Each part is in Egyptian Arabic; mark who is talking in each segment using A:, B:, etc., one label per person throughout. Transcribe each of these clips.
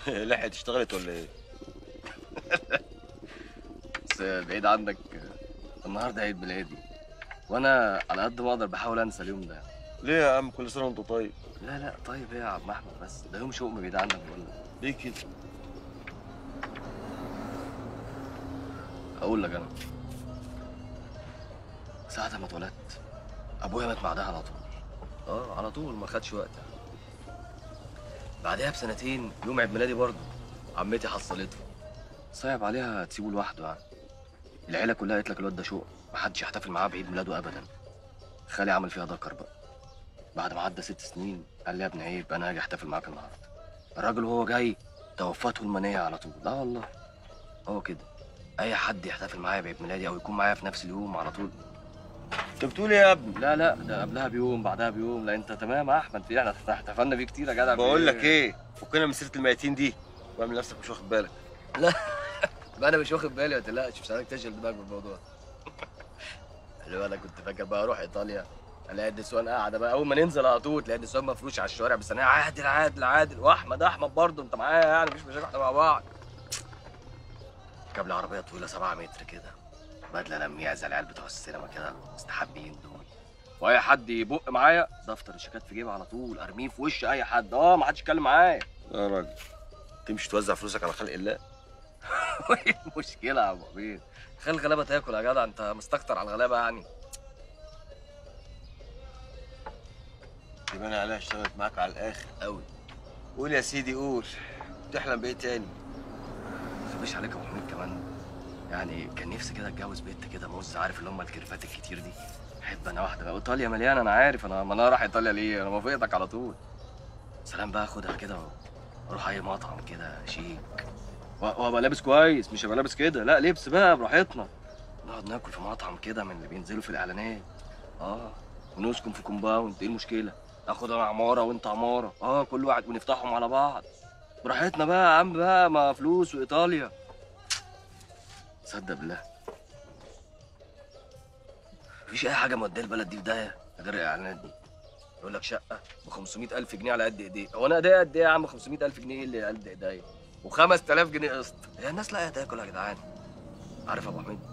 A: لحقت اشتغلت ولا ايه؟
B: بس بعيد عنك النهارده عيد ميلادي وانا على قد ما اقدر بحاول انسى اليوم ده
A: ليه يا عم كل سنه وانت طيب؟
B: لا لا طيب ايه يا عم احمد بس ده يوم شؤم بعيد عنك بقول لك
A: ليه كده؟
B: اقول لك انا ساعة ما اتولدت ابويا مات بعدها على طول اه على طول ما خدش وقت بعدها بسنتين يوم عيد ميلادي برضه عمتي حصلته صعب عليها تسيبه لوحده يعني العيله كلها قالت لك الواد ده شوق محدش يحتفل معاه بعيد ميلاده ابدا خالي عمل فيها دكر بقى بعد ما عدى ست سنين قال لي يا ابني عيب انا هاجي احتفل معاك النهارده الراجل وهو جاي توفته المنيه على طول لا والله هو كده اي حد يحتفل معايا بعيد ميلادي او يكون معايا في نفس اليوم على طول
A: انت بتقول ايه يا ابني؟
B: لا لا ده قبلها بيوم بعدها بيوم لا انت تمام يا احمد في احنا احتفلنا بيه كتير يا جدع
A: بقول لك ايه؟ فكنا من سيره الميتين دي واعمل نفسك مش واخد بالك
B: ما انا مش واخد بالي ما تقلقش مش عايزك تشغل دماغك بالموضوع اللي انا كنت فاكر بقى اروح ايطاليا الاقي النسوان قاعده بقى اول ما ننزل على طول تلاقي النسوان مفروش على الشوارع بس انا عادل عادل عادل واحمد احمد برضه انت معايا يعني مفيش مشاكل احنا مع بعض جاب لي عربيه طويله 7 متر كده بدله لميع زي العيال بتوع السينما كده مستحبين دول واي حد يبق معايا دفتر الشيكات في جيبي على طول ارميه في وش اي حد اه ما حدش يتكلم معايا
A: يا راجل تمشي توزع فلوسك على خلق الله
B: ايه المشكله يا ابو عبيد خلي الغلابه تاكل يا جدع انت مستكتر على الغلابه يعني
A: يبقى انا عليها اشتغلت معاك على الاخر
B: قوي
A: قول يا سيدي قول تحلم بايه تاني؟
B: مش عليك يا ابو حميد كمان يعني كان نفسي كده اتجوز بنت كده موز عارف اللي هم الكرفات الكتير دي احب انا واحده بقى ايطاليا مليانه انا عارف انا ما انا رايح ايطاليا ليه انا موافقتك على طول سلام بقى اخدها كده واروح اي مطعم كده شيك و- وابقى لابس كويس مش هبقى لابس كده لا لبس بقى براحتنا نقعد ناكل في مطعم كده من اللي بينزلوا في الاعلانات اه ونسكن في كومباوند ايه المشكله اخد انا عماره وانت عماره اه كل واحد ونفتحهم على بعض براحتنا بقى يا عم بقى ما فلوس وايطاليا صدق بالله مفيش اي حاجه موديه البلد دي في داهيه غير الاعلانات دي يقول لك شقه ب 500000 جنيه على قد ايديك هو انا ايديا قد ايه يا عم 500000 جنيه ايه اللي قد ايديا و5000 جنيه قسط هي الناس لاقيه تاكل يا جدعان عارف يا ابو حميد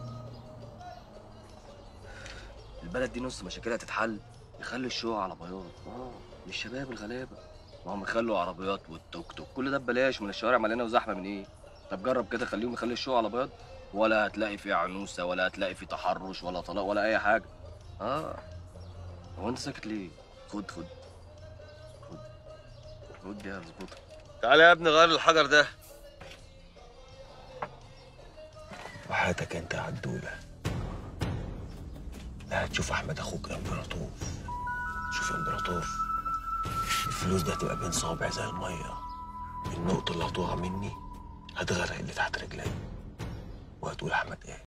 B: البلد دي نص مشاكلها تتحل يخلي الشقق على بياض اه للشباب الغلابه ما هم يخلوا عربيات والتوك توك كل ده ببلاش من الشوارع مليانه وزحمه من ايه طب جرب كده خليهم يخلي الشقق على بياض ولا هتلاقي فيه عنوسه ولا هتلاقي فيه تحرش ولا طلاق ولا اي حاجه اه هو انت ساكت ليه خد خد خد خد يا اظبطها
A: تعالى يا ابني غير الحجر ده
C: وحياتك انت يا عدولة لا هتشوف احمد اخوك امبراطور شوف يا امبراطور الفلوس دي هتبقى بين صوابع زي الميه النقطة اللي هتقع مني هتغرق اللي تحت رجلي وهتقول احمد ايه